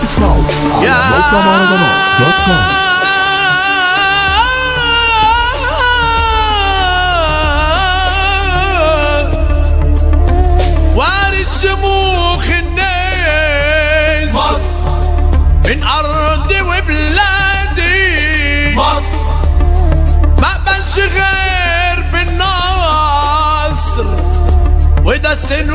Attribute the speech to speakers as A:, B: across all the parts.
A: تسمعوا على موقع مهرجانات دوت كوم
B: وارث شموخ الناس
C: مصر
B: من ارضي وبلادي
C: مصر
B: ما اقبلش غير بالنصر وده سن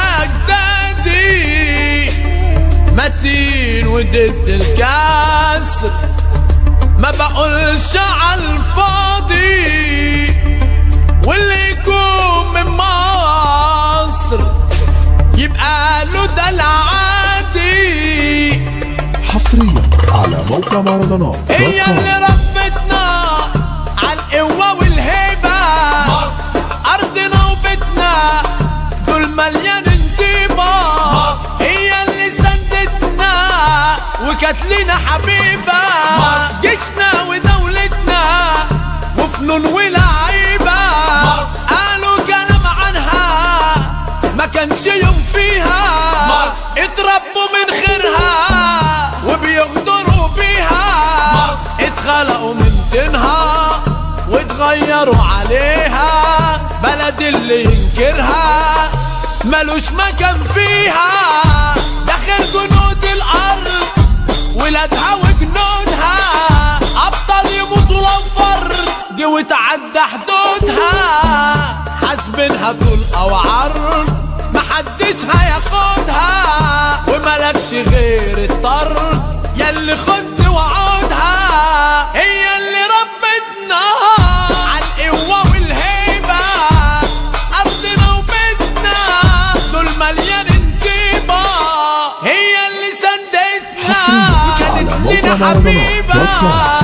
B: واجدادي متين وضد الكسر ما بقولش على الفاضي واللي يكون من مصر يبقى له ده العادي
A: حصريا على موقع مهرجانات دوت
B: هي
A: كوم
B: اللي ربتنا على القوة والهيبة
C: مصر
B: أرضنا وبيتنا دول مليان انتباه
C: مصر.
B: هي اللي سندتنا وكانت لينا حبيبة
C: مصر.
B: جيشنا ودولتنا وفنون ولعيبة
C: مصر.
B: قالوا كلام عنها ما كانش يوم فيها
C: مصر.
B: اتربوا من خيرها وبيغدروا بيها
C: مصر.
B: اتخلقوا من طينها واتغيروا عليها بلد اللي ينكرها ملوش مكان فيها داخل جنود الارض ولادها وجنودها ابطال يموتوا لو فرد وتعدى حدودها حاسبينها طول او عرض محدش هياخدها وملكش غير الطرد ياللي خد وعودها هي اللي ربتنا عالقوة والهيبة أرضنا وبيتنا دول مليان انتباه هي اللي سندتنا
A: حصرياً على
B: كانت
A: موقع
B: لينا
A: مهرجانات دوت كوم.
B: حبيبة